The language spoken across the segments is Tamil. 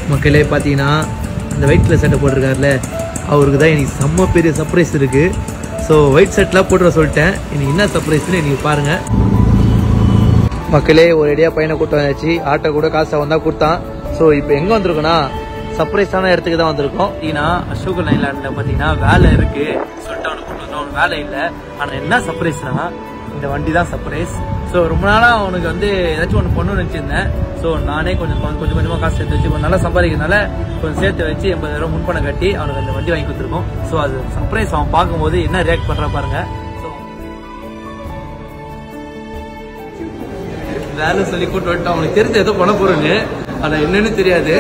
மக்களே பார்த்தீங்கன்னா அந்த ஒயிட் கலர் சட்டை போட்டிருக்காருல அவருக்கு தான் இன்னைக்கு செம்ம பெரிய சர்ப்ரைஸ் இருக்கு ஸோ ஒயிட் ஷர்ட்லாம் போட்டுற சொல்லிட்டேன் இன்னைக்கு என்ன சர்ப்ரைஸ்னு இன்னைக்கு பாருங்க மக்களே ஒரு ஐடியா பையனை கூட்டு வந்தாச்சு ஆட்டோ கூட காசை வந்தா கொடுத்தான் ஸோ இப்போ எங்க வந்திருக்கோம்னா சர்ப்ரைஸான இடத்துக்கு தான் வந்திருக்கோம் ஏன்னா அசோக் லைலாண்டில் பார்த்தீங்கன்னா வேலை இருக்கு சொல்லிட்டு அவனுக்கு கூட்டு வந்தோம் அவனுக்கு வேலை இல்லை ஆனால் என்ன சர்ப்ரைஸ்னா இந்த வண்டி தான் சர்ப்ரைஸ் ஸோ ரொம்ப நாளாக அவனுக்கு வந்து ஏதாச்சும் ஒன்று பொண்ணு நினச்சிருந்தேன் ஸோ நானே கொஞ்சம் கொஞ்சம் கொஞ்சம் கொஞ்சமாக காசு சேர்த்து வச்சு கொஞ்சம் நல்லா சம்பாதிக்கிறதுனால கொஞ்சம் சேர்த்து வச்சு எண்பதாயிரம் முன்பணம் கட்டி அவனுக்கு அந்த வண்டி வாங்கி கொடுத்துருக்கோம் ஸோ அது சர்ப்ரைஸ் அவன் பார்க்கும்போது என்ன ரியாக்ட் பண்ணுறா பாருங்க ஸோ வேலை சொல்லி கூட்டு வந்துட்டு அவனுக்கு தெரிஞ்ச ஏதோ பண்ண போறேன்னு ஆனா என்னன்னு தெரியாது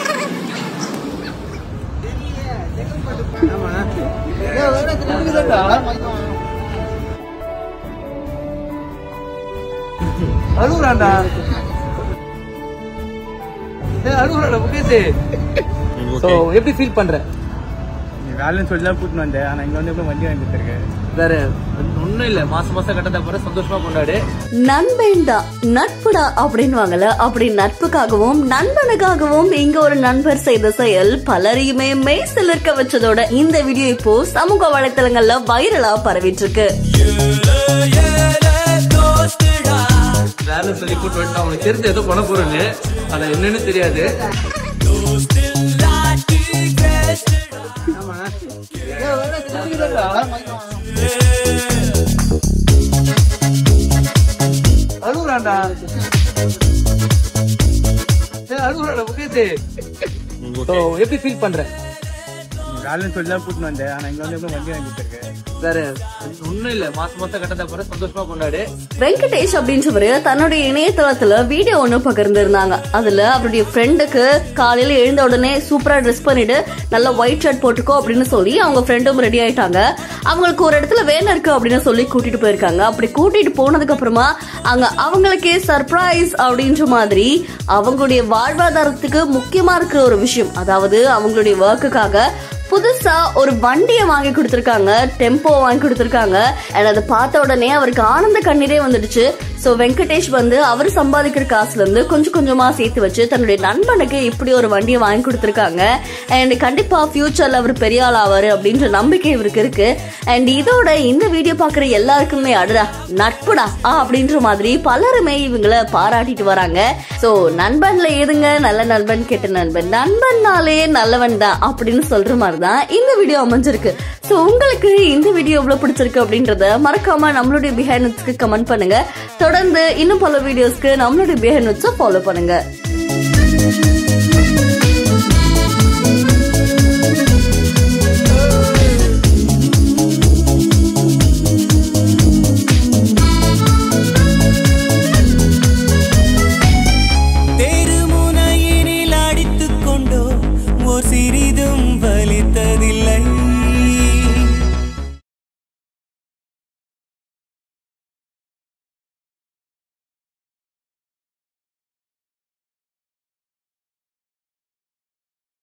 அழுகுறான்டா ஏய், அழுகுறான்டா முகேஷ் ஸோ எப்படி ஃபீல் பண்ற நீ வேலைன்னு சொல்லி தான் கூட்டின்னு வந்தேன் ஆனால் இங்கே வந்து எப்படி வண்டி வாங்கி கொடுத்துருக்கேன் வேற ஒன்றும் இல்லை மாசம் மாசம் கட்டத்தை போற சந்தோஷமா கொண்டாடு நண்பேண்டா நட்புடா அப்படின்வாங்கல்ல அப்படி நட்புக்காகவும் நண்பனுக்காகவும் இங்க ஒரு நண்பர் செய்த செயல் பலரையுமே மெய் சிலிர்க்க வச்சதோட இந்த வீடியோ இப்போ சமூக வலைத்தளங்கள்ல வைரலா பரவிட்டு இருக்கு வேலை சொல்லி கூட்டு வந்துட்டு அவனுக்கு தெரிஞ்ச ஏதோ பண்ண போறேன்னு ஆனா என்னன்னு தெரியாது அழுகுறான்டா ஏய், அழுகுறான்டா முகேஷ் ஸோ எப்படி ஃபீல் பண்ற நீ வேலைன்னு சொல்லி தான் கூட்டின்னு வந்தேன் ஆனால் இங்கே வந்து எப்படி வண்டி வாங்கி கொடுத்துருக்கேன் வேற ஒன்றும் இல்லை மாசம் மாசம் கட்டத்தை போற சந்தோஷமா கொண்டாடு வெங்கடேஷ் அப்படின்றவரு தன்னுடைய இணையதளத்துல வீடியோ ஒண்ணு பகிர்ந்திருந்தாங்க அதுல அவருடைய ஃப்ரெண்டுக்கு காலையில எழுந்த உடனே சூப்பரா ட்ரெஸ் பண்ணிட்டு நல்ல ஒயிட் ஷர்ட் போட்டுக்கோ அப்படின்னு சொல்லி அவங்க ஃப்ரெண்டும் ரெடி ஆயிட்டாங்க அவங்களுக்கு ஒரு இடத்துல வேலை இருக்கு அப்படின்னு சொல்லி கூட்டிட்டு போயிருக்காங்க அப்படி கூட்டிட்டு போனதுக்கு அப்புறமா அங்க அவங்களுக்கே சர்ப்ரைஸ் அப்படின்ற மாதிரி அவங்களுடைய வாழ்வாதாரத்துக்கு முக்கியமா இருக்கிற ஒரு விஷயம் அதாவது அவங்களுடைய ஒர்க்குக்காக புதுசா ஒரு வண்டியை வாங்கி கொடுத்துருக்காங்க டெம்போ வாங்கி கொடுத்துருக்காங்க அண்ட் அதை பார்த்த உடனே அவருக்கு ஆனந்த கண்ணீரே வந்துடுச்சு ஸோ வெங்கடேஷ் வந்து அவர் சம்பாதிக்கிற காசுல இருந்து கொஞ்சம் கொஞ்சமா சேர்த்து வச்சு தன்னுடைய நண்பனுக்கு இப்படி ஒரு வண்டியை வாங்கி கொடுத்துருக்காங்க அண்ட் கண்டிப்பா ஃபியூச்சர்ல அவர் பெரிய ஆள் ஆவாரு அப்படின்ற நம்பிக்கை இவருக்கு இருக்கு அண்ட் இதோட இந்த வீடியோ பாக்குற எல்லாருக்குமே அடடா நட்புடா ஆ அப்படின்ற மாதிரி பலருமே இவங்கள பாராட்டிட்டு வராங்க ஸோ நண்பன்ல ஏதுங்க நல்ல நண்பன் கெட்ட நண்பன் நண்பன்னாலே நல்லவன் தான் அப்படின்னு சொல்ற மாதிரி தான் இந்த வீடியோ அமைஞ்சிருக்கு ஸோ உங்களுக்கு இந்த வீடியோ எவ்வளவு பிடிச்சிருக்கு அப்படின்றத மறக்காம நம்மளுடைய பிஹைண்ட் நோட்ஸ்க்கு கமெண்ட் பண்ணுங்க தொடர்ந்து இன்னும் பல வீடியோஸ்க்கு நம்மளுடைய பிஹைண்ட் நோட்ஸை ஃபாலோ பண்ணுங்க